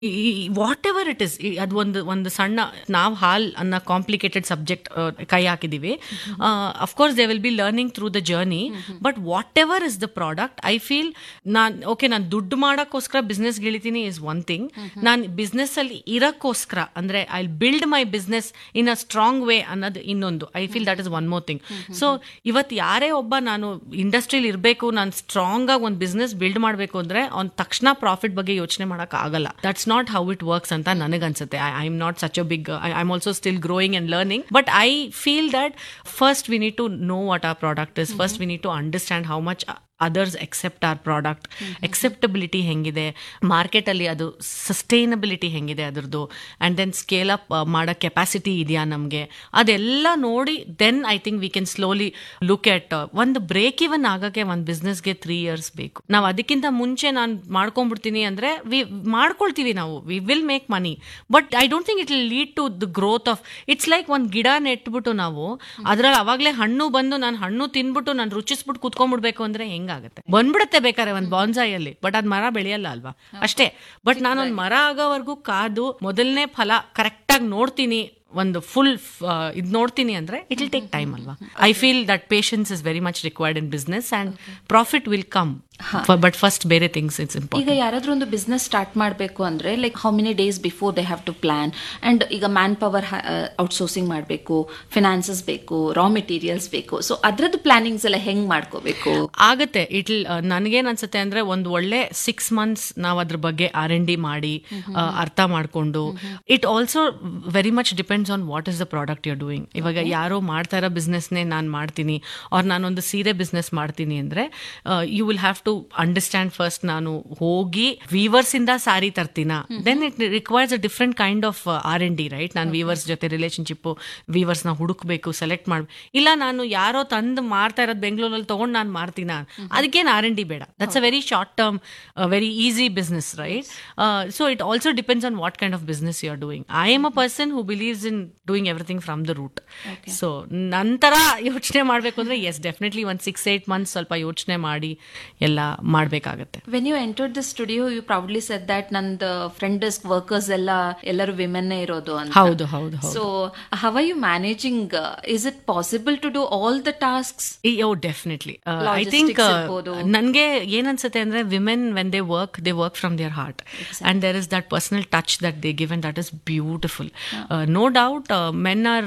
What ever it is ಅದು ಒಂದು ಒಂದು ಸಣ್ಣ ನಾವು ಹಾಲ್ ಅನ್ನೋ ಕಾಂಪ್ಲಿಕೇಟೆಡ್ ಸಬ್ಜೆಕ್ಟ್ ಕೈ ಹಾಕಿದೀವಿ of course they will be learning through the journey but whatever is the product I feel ನಾನು ಓಕೆ ನಾನು ದುಡ್ಡು ಮಾಡೋಕ್ಕೋಸ್ಕರ ಬಿಸ್ನೆಸ್ ಗಿಳಿತೀನಿ ಇಸ್ ಒನ್ ಥಿಂಗ್ ನಾನು ಬಿಸ್ನೆಸ್ ಅಲ್ಲಿ ಇರಕ್ಕೋಸ್ಕರ ಅಂದ್ರೆ I build my business in a strong way ಅನ್ನೋದು ಇನ್ನೊಂದು I feel that is one more thing so ಇವತ್ತು ಯಾರೇ ಒಬ್ಬ ನಾನು ಇಂಡಸ್ಟ್ರಿಲಿ ಇರಬೇಕು ನಾನು ಸ್ಟ್ರಾಂಗ್ ಆಗಿ ಒಂದು ಬಿಸ್ನೆಸ್ ಬಿಲ್ಡ್ ಮಾಡಬೇಕು ಅಂದ್ರೆ ಅವ್ನ ತಕ್ಷಣ ಪ್ರಾಫಿಟ್ ಬಗ್ಗೆ ಯೋಚನೆ ಮಾಡಕ್ ಆಗಲ್ಲ that's not how it works ಅಂತ ನನಗನ್ಸುತ್ತೆ I am not such a big I am also still growing and learning but I feel that first we need to know what our product is first we need to understand how much others accept our product acceptability ಹೆಂಗಿದೆ ಮಾರ್ಕೆಟಲ್ಲಿ ಅದು sustainability ಹೆಂಗಿದೆ ಅದರದ್ದು and then scale up ಮಾಡೋ capacity ಇದೆಯಾ ನಮಗೆ ಅದೆಲ್ಲ ನೋಡಿ then I think we can slowly look at ಒಂದು ಬ್ರೇಕ್ ಇವನ್ ಆಗೋಕ್ಕೆ ಒಂದು ಬಿಸ್ನೆಸ್ಗೆ ತ್ರೀ ಇಯರ್ಸ್ ಬೇಕು ನಾವು ಅದಕ್ಕಿಂತ ಮುಂಚೆ ನಾನು ಮಾಡ್ಕೊಂಡ್ಬಿಡ್ತೀನಿ ಅಂದರೆ ವಿ ಮಾಡ್ಕೊಳ್ತೀವಿ ನಾವು we will make money but I don't think it will lead to the growth of it's like ಒಂದು ಗಿಡ ನೆಟ್ಬಿಟ್ಟು ನಾವು ಅದ್ರಲ್ಲಿ ಅವಾಗಲೇ ಹಣ್ಣು ಬಂದು ನಾನು ಹಣ್ಣು ತಿನ್ಬಿಟ್ಟು ನಾನು ರುಚಿಸ್ಬಿಟ್ಟು ಕುತ್ಕೊಂಡ್ಬಿಡ್ಬೇಕು ಅಂದ್ರೆ ಹೆಂಗಾಗುತ್ತೆ ಬಂದ್ಬಿಡುತ್ತೆ ಬೇಕಾದ್ರೆ ಒಂದು ಬಾನ್ಸಾಯಲ್ಲಿ ಬಟ್ ಅದ್ ಮರ ಬೆಳೆಯಲ್ಲ ಅಲ್ವಾ ಅಷ್ಟೇ ಬಟ್ ನಾನೊಂದು ಮರ ಆಗೋವರೆಗೂ ಕಾದು ಮೊದಲನೇ ಫಲ ಕರೆಕ್ಟಾಗಿ ನೋಡ್ತೀನಿ ಒಂದು ಫುಲ್ ಇದು ನೋಡ್ತೀನಿ ಅಂದ್ರೆ ಇಟ್ ವಿಲ್ ಟೇಕ್ ಟೈಮ್ ಅಲ್ವಾ I feel that patience is very much required in business and profit will come but first ಬೇರೆ ಥಿಂಗ್ಸ್ ಇಟ್ಸ್ ಇಂಪಾರ್ಟೆಂಟ್ ಈಗ ಯಾರಾದ್ರೂ ಒಂದು ಬಿಸ್ನೆಸ್ ಸ್ಟಾರ್ಟ್ ಮಾಡಬೇಕು ಅಂದ್ರೆ like how many days before they have to plan and ಈಗ manpower outsourcing ಮಾಡಬೇಕು finances ಬೇಕು raw materials ಬೇಕು ಸೊ ಅದ್ರದ್ದು ಪ್ಲಾನಿಂಗ್ಸ್ ಎಲ್ಲ ಹೆಂಗ್ ಮಾಡ್ಕೋಬೇಕು ಆಗತ್ತೆ ಇಟ್ ನನಗೇನ್ ಅನ್ಸುತ್ತೆ ಅಂದ್ರೆ ಒಂದು ಒಳ್ಳೆ ಸಿಕ್ಸ್ ಮಂತ್ಸ್ ನಾವು ಅದ್ರ ಬಗ್ಗೆ ಆರ್ ಎನ್ ಡಿ ಮಾಡಿ ಆ, ಅರ್ಥ ಮಾಡ್ಕೊಂಡು it also very much depends on what is the product you doing ಇವಾಗ ಯಾರೋ ಮಾಡ್ತಾ ಇರೋ ಬಿಸ್ನೆಸ್ನೇ ನಾನು ಮಾಡ್ತೀನಿ ಅವ್ರ ನಾನೊಂದು ಸೀರೆ ಬಿಸ್ನೆಸ್ ಮಾಡ್ತೀನಿ ಅಂದ್ರೆ you will have to understand first ನಾನು ಹೋಗಿ ವೀವರ್ಸ್ ಇಂದ ಸಾರಿ ತರ್ತೀನ then it requires a different kind of R N D right ನಾನು ವೀವರ್ಸ್ ಜೊತೆ ರಿಲೇಶನ್ಶಿಪ್ ವೀವರ್ಸ್ ನ ಹುಡುಕ್ಬೇಕು ಸೆಲೆಕ್ಟ್ ಮಾಡ್ ಇಲ್ಲ ನಾನು ಯಾರೋ ತಂದು ಮಾರ್ತಾ ಇರೋದು ಬೆಂಗಳೂರಲ್ಲಿ ತಗೊಂಡು ನಾನು ಮಾರ್ತೀನ ಅದಕ್ಕೇನು ಆರ್ ಎನ್ ಡಿ ಬೇಡ that's a very short term very easy business right so it also depends on what kind of business you are doing I am a person who believes in doing everything from the root so ನಂತರ ಯೋಚನೆ ಮಾಡಬೇಕು ಅಂದ್ರೆ yes definitely ಒಂದು six eight months ಸ್ವಲ್ಪ ಯೋಚನೆ ಮಾಡಿ ಎಲ್ಲ ಮಾಡಬೇಕಾಗತ್ತೆ when you entered the studio you proudly said that ನಂದು ಫ್ರೆಂಡ್ ವರ್ಕರ್ಸ್ ಎಲ್ಲ ಎಲ್ಲರೂ ವಿಮೆನ್ನೇ ಇರೋದು ಅಂತ ಹೌದು ಹೌದು ಹೌದು so how are you managing is it possible to do all the tasks yo definitely I think Logistics ಇರ್ಬೋದು. ನನಗೆ ಏನನ್ಸುತ್ತೆ ಅಂದ್ರೆ women when they work they work from their heart and there is that personal touch that they give and that is beautiful no doubt men are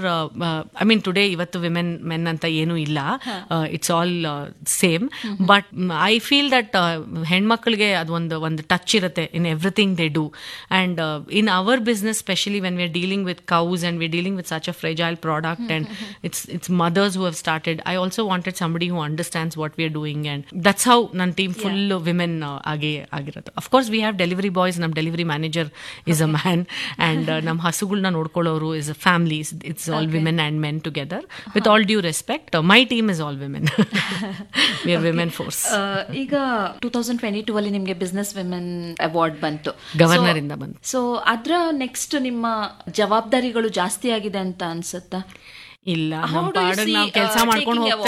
I mean today ಇವತ್ತು women men ಅಂತ ಏನೂ ಇಲ್ಲ it's all same but I feel that ಹೆಣ್ಮಕ್ಳಿಗೆ ಅದೊಂದು ಒಂದು touch ಇರುತ್ತೆ in everything they do and in our business specially when we are dealing with cows and we dealing with such a fragile product and it's it's mothers who have started I also wanted somebody who understands what we are doing and that's how ನನ್ನ team full women ಆಗಿ ಆಗಿರುತ್ತೆ of course we have delivery boys ನಮ್ಮ delivery manager is a man and ನಮ್ಮ ಹಸುಗಳನ್ನ ನೋಡ್ಕೊಳ್ಳೋರು is a family it's all women and men together with all due respect my team is all women we are women force ಈಗ two thousand twenty two ಅಲ್ಲಿ ನಿಮ್ಗೆ business women award ಬಂತು governor ಇಂದ ಬಂತು so ಅದ್ರ next ನಿಮ್ಮ ಜವಾಬ್ದಾರಿಗಳು ಜಾಸ್ತಿ ಆಗಿದೆ ಅಂತ ಅನ್ಸುತ್ತಾ ಇಲ್ಲ ನಮ್ಮ ಪಾಡಿಗೆ ನಾವು ಕೆಲಸ ಮಾಡ್ಕೊಂಡು ಹೋಗ್ತಾ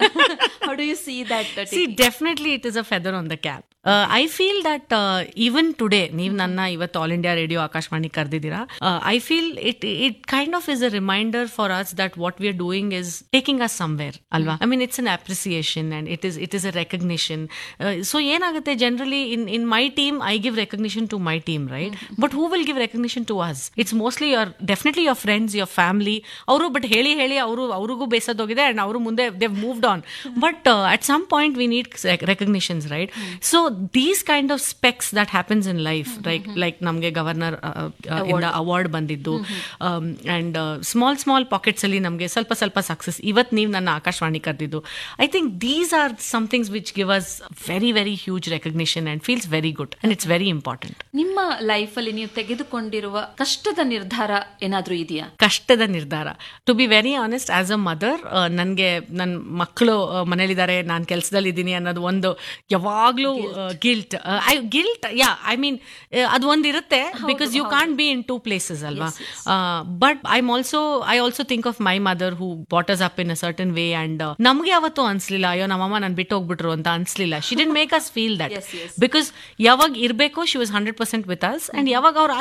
how do you see that see definitely it is a feather on the cap I feel that even today ನೀವು ನನ್ನ ಇವತ್ತು ಆಲ್ ಇಂಡಿಯಾ ರೇಡಿಯೋ ಆಕಾಶವಾಣಿ ಕರೆದಿದ್ದೀರಾ I feel it it kind of is a reminder for us that what we are doing is taking us somewhere ಅಲ್ವಾ I mean it's an appreciation and it is it is a recognition so ಏನಾಗುತ್ತೆ generally in in my team I give recognition to my team right but who will give recognition to us it's mostly your definitely your friends your family ಅವರು but ಹೇಳಿ ಹೇಳಿ ಅವರು ಅವ್ರಿಗೂ ಬೇಸದೋಗಿದೆ and ಅವರು ಮುಂದೆ they've moved on but at some point we need recognitions right so these kind of specs that happens in life like like ನಮಗೆ governor ಇಂದ ಅವಾರ್ಡ್ ಬಂದಿದ್ದು ಅಂಡ್ ಸ್ಮಾಲ್ ಸ್ಮಾಲ್ ಪಾಕೆಟ್ಸ್ ಅಲ್ಲಿ ನಮಗೆ ಸ್ವಲ್ಪ ಸ್ವಲ್ಪ ಸಕ್ಸಸ್ ಇವತ್ತು ನೀವು ನನ್ನ ಆಕಾಶವಾಣಿ ಕರೆದಿದ್ದು I think these are somethings which give us very very huge recognition and feels very good and it's very important ನಿಮ್ಮ ಲೈಫ್ ಅಲ್ಲಿ ನೀವು ತೆಗೆದುಕೊಂಡಿರುವ ಕಷ್ಟದ ನಿರ್ಧಾರ ಏನಾದ್ರೂ ಇದೆಯಾ ಕಷ್ಟದ ನಿರ್ಧಾರ to be very very honest as a mother ನನಗೆ ನನ್ನ ಮಕ್ಕಳು ಮನೇಲಿದ್ದಾರೆ ನಾನು ಕೆಲಸದಲ್ಲಿ ಇದ್ದೀನಿ ಅನ್ನೋದು ಒಂದು ಯಾವಾಗಲೂ guilt I guilt yeah I mean ಅದು ಒಂದು ಇರುತ್ತೆ because you can't be in two places ಅಲ್ವಾ but I am also I also think of my mother who bottles up in a certain way and ನಮಗೆ ಯಾವತ್ತೂ ಅನ್ಸ್ಲಿಲ್ಲ ಅಯ್ಯೋ ನಮ್ಮಮ್ಮ ನಾನು ಬಿಟ್ಟು ಹೋಗ್ಬಿಟ್ರು ಅಂತ ಅನ್ಸ್ಲಿಲ್ಲ she didn't make us feel that because ಯಾವಾಗ ಇರಬೇಕು she was hundred percent with us and ಯಾವಾಗ ಅವ್ರು